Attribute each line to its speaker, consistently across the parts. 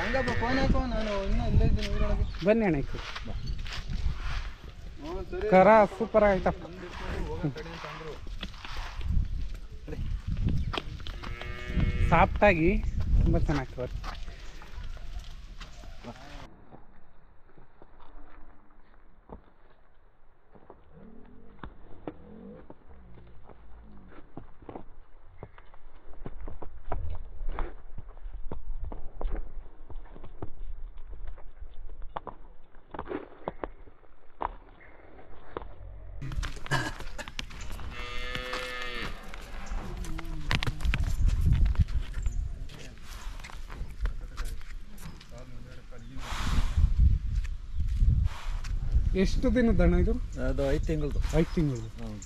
Speaker 1: ಹಂಗಪ್ಪ phone ಹಾಕೋ ನಾನು ಇನ್ನೂ ಇಲ್ಲೇ ಇದ್ದೀನಿ ಊರೊಳಗೆ
Speaker 2: ಬನ್ನಿ ಅಣ್ಣ ಈ ಕಡೆ.
Speaker 1: ಹ್ಞೂ ಸರಿ
Speaker 2: ಕರ ಸೂಪರ್ ಆಯ್ತಪ್ಪ ಸಾಫ್ಟಾಗಿ ತುಂಬ ಚೆನ್ನಾಗಿ ಬರುತ್ತೆ ಎಷ್ಟು ದಿನದ ಅಣ್ಣ ಇದು
Speaker 1: ಅದು ಐದು ತಿಂಗಳದು
Speaker 2: ಐದು ತಿಂಗಳು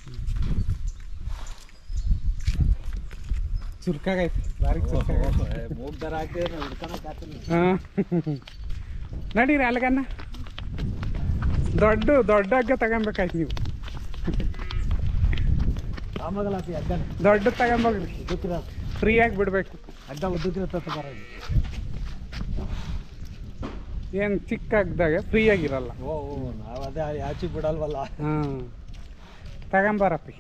Speaker 2: ಚುರುಕಾಗೈತೆ ಭಾರಿ ಚುರುಕಾಗೈತೆ
Speaker 1: ಮೂಗ್ದಾರ ಹಾಕಿದ್ರೆ ಹಿಡ್ಕೊಳಕ್ ಆಗ್ತಿಲ್ಲ
Speaker 2: ಹಾಂ ನಡೀರಿ ಅಲ್ಗನ್ನ ದೊಡ್ಡ ದೊಡ್ಡ ಹಗ್ಗ ತಗೊಬೇಕಾಯ್ತು ನೀವು
Speaker 1: ಆಮಗಲ ಹಾಕಿ ಅಡ್ಡ
Speaker 2: ದೊಡ್ಡ ತಗೊಂಬೋಗ್ರಿ
Speaker 1: ಉದ್ದಕ್ಕಿರ
Speaker 2: ಫ್ರೀಯಾಗಿ ಬಿಡಬೇಕು
Speaker 1: ಅಡ್ಡ ಉದ್ದಕ್ಕಿರ ತತ್ತ ಬರ
Speaker 2: ಏನು ಚಿಕ್ಕ ಹಗ್ಗದಾಗ ಫ್ರೀಯಾಗಿರಲ್ಲ
Speaker 1: ಓ ಓ ನಾವು ಅದೇ ಆಚೆ ಬಿಡಲ್ವಲ್ಲ
Speaker 2: ಹಾಂ ತಗೊಂಬರಪ್ಪಿ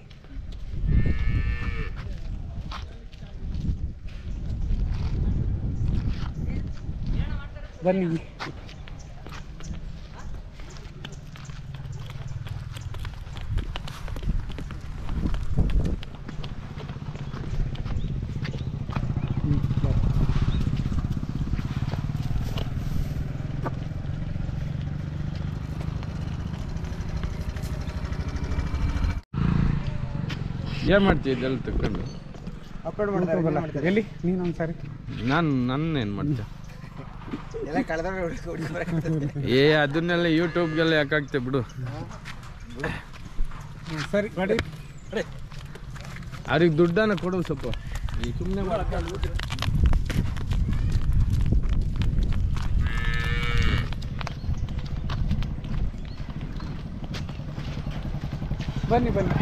Speaker 2: ಬನ್ನಿ ಹ್ಮ್, ಬರ್ರಿ.
Speaker 3: ಏನು ಮಾಡ್ತೀವಿ ಇದೆಲ್ಲ ತಕೊಂಡು
Speaker 1: ಅಪ್ಲೋಡ್
Speaker 2: ಹೋಗಲ್ಲ. ಎಲ್ಲಿ ನೀನು ಒಂದ್ಸಾರಿ
Speaker 3: ನಾನು ನನ್ನ ಏನು ಮಾಡ್ತೆ
Speaker 1: ಎಲ್ಲ ಕಳೆದ
Speaker 3: ಏ ಅದನ್ನೆಲ್ಲ ಯೂಟ್ಯೂಬ್ಗೆಲ್ಲ ಯಾಕೆ ಹಾಕ್ತೆ ಬಿಡು
Speaker 2: ಹ್ಮ್, ಸರಿ ಮಾಡಿ
Speaker 3: ಅವ್ರಿಗೆ ದುಡ್ಡನ್ನ ಕೊಡು ಸ್ವಲ್ಪ ಈ ಸುಮ್ಮನೆ
Speaker 2: ಬನ್ನಿ ಬನ್ನಿ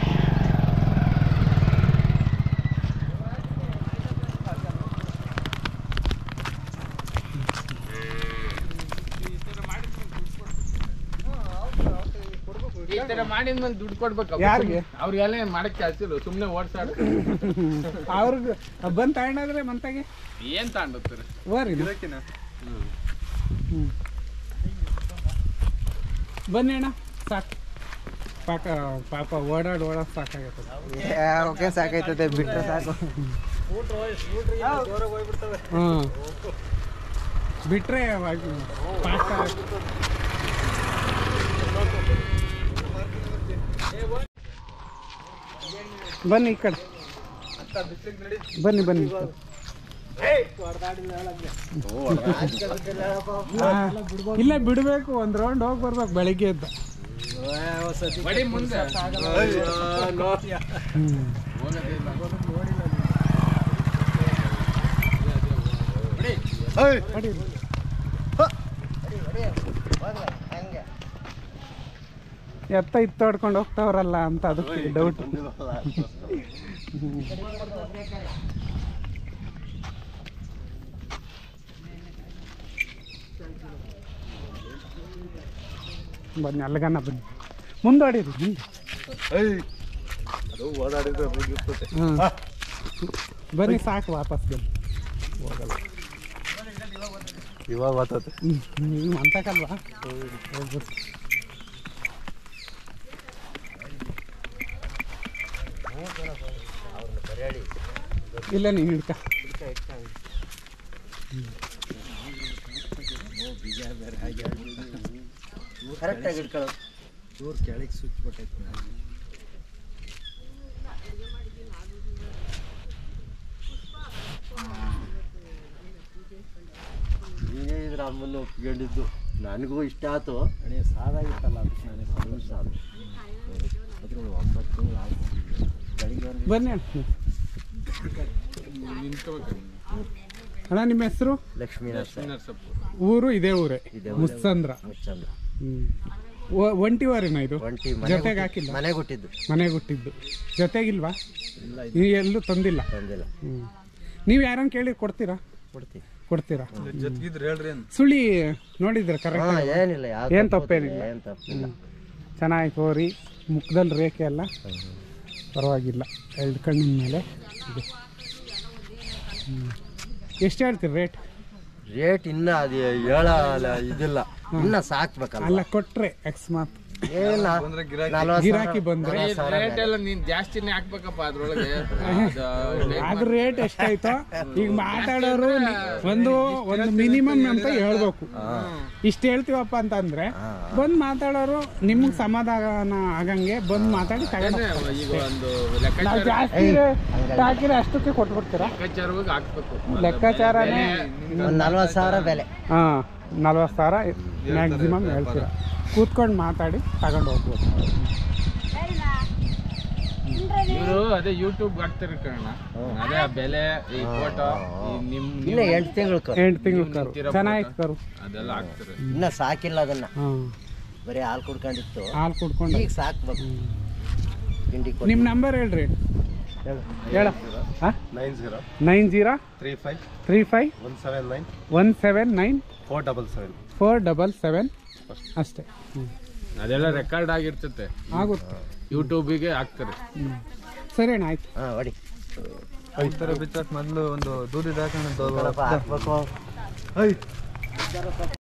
Speaker 3: ಈ ಥರ ಮಾಡಿದ್ಮೇಲೆ ದುಡ್ಡು ಕೊಡ್ಬೇಕು
Speaker 2: ಯಾರಿಗೆ?
Speaker 3: ಅವ್ರಿಗೆಲ್ಲ ಏನು ಮಾಡಕ್ಕೆ ಹಸಿರು ಸುಮ್ಮನೆ ಓಡಿಸಾಡ
Speaker 2: ಅವ್ರಿಗೆ ಬಂದು ತಗೊಂಡಾದ್ರೆ ಮಂತಾಗೆ
Speaker 3: ಏನು ತಗೊಂಡೋಗ್ತಾರೆ
Speaker 2: ಬರ್ರಿ ಹ್ಞೂ ಬನ್ನಿ ಅಣ್ಣ ಸಾಕು ಪಾಕ ಪಾಪ ಓಡಾಡಿ ಓಡಾಡಿ ಸಾಕಾಗೈತದೆ
Speaker 1: ಓಕೆ ಸಾಕೈತದೆ ಬಿಟ್ರೆ ಸಾಕು
Speaker 2: ಹಾಂ ಬಿಟ್ರೆ ಪಾಕ ಬನ್ನಿ ಈ ಕಡೆ ಬನ್ನಿ ಬನ್ನಿ ಆ, ಇಲ್ಲ ಬಿಡಬೇಕು ಒಂದು ರೌಂಡ್ ಹೋಗಿ ಬರ್ಬೇಕು ಬೆಳಿಗ್ಗೆ ಎದ್ದು
Speaker 3: ಬಡಿ ಮುಂದೆ
Speaker 2: ನಡೀರಿ. ಎತ್ತ ಇತ್ತು ಹೊಡ್ಕೊಂಡು ಹೋಗ್ತಾವ್ರಲ್ಲ ಅಂತ ಅದಕ್ಕೆ ಡೌಟ್ ಬನ್ನಿ ಅಲ್ಗನ ಬನ್ನಿ ಮುಂದೋಡಿರಿ ಮುಂದೆ ಹಾಂ ಬನ್ನಿ ಸಾಕು ವಾಪಸ್ ಬನ್ನಿ
Speaker 1: ಇವಾಗ ಬರ್ತದೆ
Speaker 2: ಹ್ಞೂ ಅಂತಕಲ್ವಾ ಹೋಗ್ಬಿಟ್ಟು ಇಲ್ಲ ನೀನು ಹಿಡ್ಕ
Speaker 1: ಕರೆಕ್ಟಾಗಿ ಇಟ್ಕೊಳ್ಳೋದು ದೂರ ಕೆಳಗೆ ಸ್ವಿಚ್ ಬಿಟ್ಟೈತೆ ನೀನೇ ಇದ್ರ ಅಮ್ಮನ್ನು ಒಪ್ಕೊಂಡಿದ್ದು ನನಗೂ ಇಷ್ಟ ಆಯ್ತು ಅಣೆ ಸಾದಾಗಿತ್ತಲ್ಲ ಅದಕ್ಕೆ ನನಗೆ ಸಣ್ಣ ಸಾಲ ಅದ್ರ ಒಂಬತ್ತು ತಿಂಗಳು ಆಯ್ತು ಬೆಳಿಗ್ಗೆ ಒಂದು
Speaker 2: ಬನ್ನಿ ಅಣ್ಣ ಅಣ್ಣ ನಿಮ್ಮ ಹೆಸರು
Speaker 1: ಲಕ್ಷ್ಮೀ ನರ್ಸರಿ
Speaker 3: ನರ್ಸಪ್ಪ
Speaker 2: ಊರು ಇದೇ ಊರೇ
Speaker 1: ಇದೇ
Speaker 2: ಮುಸ್ಸಂದ್ರ
Speaker 1: ಮುಚ್ಚಂದ್ರ
Speaker 2: ಹ್ಮ್ ಒ- ಒಂಟಿವಾರಿನ ಇದು
Speaker 1: ಒಂಟಿ
Speaker 2: ಜೊತೆಗೆ ಹಾಕಿಲ್ಲ
Speaker 1: ಮನೆಗೆ ಹುಟ್ಟಿದ್ದು
Speaker 2: ಮನೆಗೆ ಹುಟ್ಟಿದ್ದು ಜೊತೆಗಿಲ್ವಾ
Speaker 1: ಇಲ್ಲ
Speaker 2: ನೀವು ಎಲ್ಲೂ ತಂದಿಲ್ಲ
Speaker 1: ತಂದಿಲ್ಲ
Speaker 2: ಹ್ಞೂ ನೀವು ಯಾರನ್ನ ಕೇಳಿ ಕೊಡ್ತೀರಾ
Speaker 1: ಕೊಡ್ತೀವಿ
Speaker 2: ಕೊಡ್ತೀರಾ
Speaker 4: ಜೊತೆಗಿದ್ರೆ ಹೇಳ್ರಿ ಏನು
Speaker 2: ಸುಳಿ ನೋಡಿದ್ರೆ ಕರೆಕ್ಟ್
Speaker 1: ಹಾ ಏನಿಲ್ಲ ಯಾವ
Speaker 2: ಏನ್ ತಪ್ಪೇನಿಲ್ಲ.
Speaker 1: ಏನು ತಪ್ಪಿಲ್ಲ
Speaker 2: ಚೆನ್ನಾಗಿ ಕೋರಿ ಮುಖದಲ್ಲಿ ರೇಖೆ ಎಲ್ಲ ಪರವಾಗಿಲ್ಲ ಎರಡು ಕಣ್ಣಿನ ಮೇಲೆ ಇದೆ ಎಷ್ಟು ಹೇಳ್ತೀರಿ ರೇಟ್
Speaker 1: ರೇಟ್ ಇನ್ನ ಅದು ಹೇಳ ಇದಿಲ್ಲ ಇನ್ನ ಸಾಕ್ಬೇಕಲ್ಲ
Speaker 2: ಅಲ್ಲ ಕೊಟ್ರೆ ಅಕಸ್ಮಾತ್
Speaker 1: ಏನ
Speaker 4: ಬಂದ್ರೆ ಗಿರಾಕಿ
Speaker 1: ನಲ್ವತ್ತು
Speaker 2: ಗಿರಾಕಿ ಬಂದ್ರೆ
Speaker 3: ರೇಟ್ ಎಲ್ಲ ನೀನ್ ಜಾಸ್ತಿನೇ ಹಾಕ್ಬೇಕಪ್ಪ ಅದ್ರೊಳಗೆ ಅದು
Speaker 2: ಅದ್ರ ರೇಟ್ ಎಷ್ಟಾಯ್ತೋ ಈಗ ಮಾತಾಡೋರು ನಿ- ಒಂದು ಒಂದು ಮಿನಿಮಮ್ ಅಂತ ಹೇಳ್ಬೇಕು ಇಷ್ಟು ಹೇಳ್ತೀವಪ್ಪ ಅಂತಂದ್ರೆ ಬಂದ್ ಮಾತಾಡೋರು ನಿಮ್ಗೆ ಸಮಾಧಾನ ಆಗಂಗೆ ಬಂದ್ ಮಾತಾಡಿ ತಗೊಂಡು ಹೋಗ್ತಾರೆ.
Speaker 3: ಈಗ ಒಂದು
Speaker 2: ನಾವು
Speaker 3: ಲೆಕ್ಕಾಚಾರ
Speaker 2: ಜಾಸ್ತಿ ಹಾಕಿದ್ರೆ ಅಷ್ಟಕ್ಕೆ ಕೊಟ್ಬಿಡ್ತೀರಾ
Speaker 3: ಲೆಕ್ಕಾಚಾರವಾಗಿ ಹಾಕ್ಬೇಕು
Speaker 2: ಲೆಕ್ಕಾಚಾರನೇ
Speaker 1: ಒಂದು ನಲ್ವತ್ತು ಸಾವಿರ ಬೆಲೆ
Speaker 2: ಹಾಂ ನಲ್ವತ್ತು ಸಾವಿರ ಮ್ಯಾಕ್ಸಿಮಮ್ ಹೇಳ್ತೀರಾ ಕೂತ್ಕೊಂಡು ಮಾತಾಡಿ ತಗೊಂಡು ಹೋಗ್ಬೋದು
Speaker 3: ಇವರು ಅದೇ ಯೂಟ್ಯೂಬ್ ಹಾಕ್ತಾರೆ ಕಣ ಅದೇ ಆ ಬೆಲೆ ಈ ಫೋಟೋ ನಿಮ್
Speaker 1: ಇನ್ನ ಎಂಟು ತಿಂಗಳು
Speaker 2: ಎಂಟು ತಿಂಗಳು ಕರು ಚೆನ್ನಾಗಿತ್ತು ಕರು
Speaker 3: ಅದೆಲ್ಲ ಹಾಕ್ತಾರೆ
Speaker 1: ಇನ್ನ ಸಾಕಿಲ್ಲ ಅದನ್ನ
Speaker 2: ಹಾಂ
Speaker 1: ಬರೀ ಹಾಲು ಕುಡ್ಕೊಂಡಿತ್ತು
Speaker 2: ಹಾಲು ಕುಡ್ಕೊಂಡು
Speaker 1: ಈಗ ಸಾಕ್ಬೇಕು ತಿಂಡಿ ಕೊಟ್ಟು
Speaker 2: ನಿಮ್ಮ ನಂಬರ್ ಹೇಳ್ರಿ ಹೇಳ ಹಾಂ
Speaker 4: nine zero
Speaker 2: nine zero
Speaker 4: three five
Speaker 2: three five
Speaker 4: one seven nine
Speaker 2: one seven nine
Speaker 4: four double seven
Speaker 2: four double seven ಅಷ್ಟೇ ಹ್ಞೂ
Speaker 3: ಅದೆಲ್ಲ ರೆಕಾರ್ಡ್ ಆಗಿರ್ತತೆ
Speaker 2: ಆಗುತ್ತೆ
Speaker 3: ಯೂಟ್ಯೂಬಿಗೆ ಹಾಕ್ತಾರೆ
Speaker 2: ಹ್ಞೂ ಸರಿ ಅಣ್ಣ ಆಯ್ತು
Speaker 1: ಹಾಂ ಹೊಡಿ
Speaker 4: ಈ ಥರ ಬಿಚ್ಚಕ್ಕೆ ಮೊದಲು ಒಂದು ದೂರಿದ ಹಾಕೊಂಡು
Speaker 1: ಸ್ವಲ್ಪ ಹಾಕ್ಬೇಕು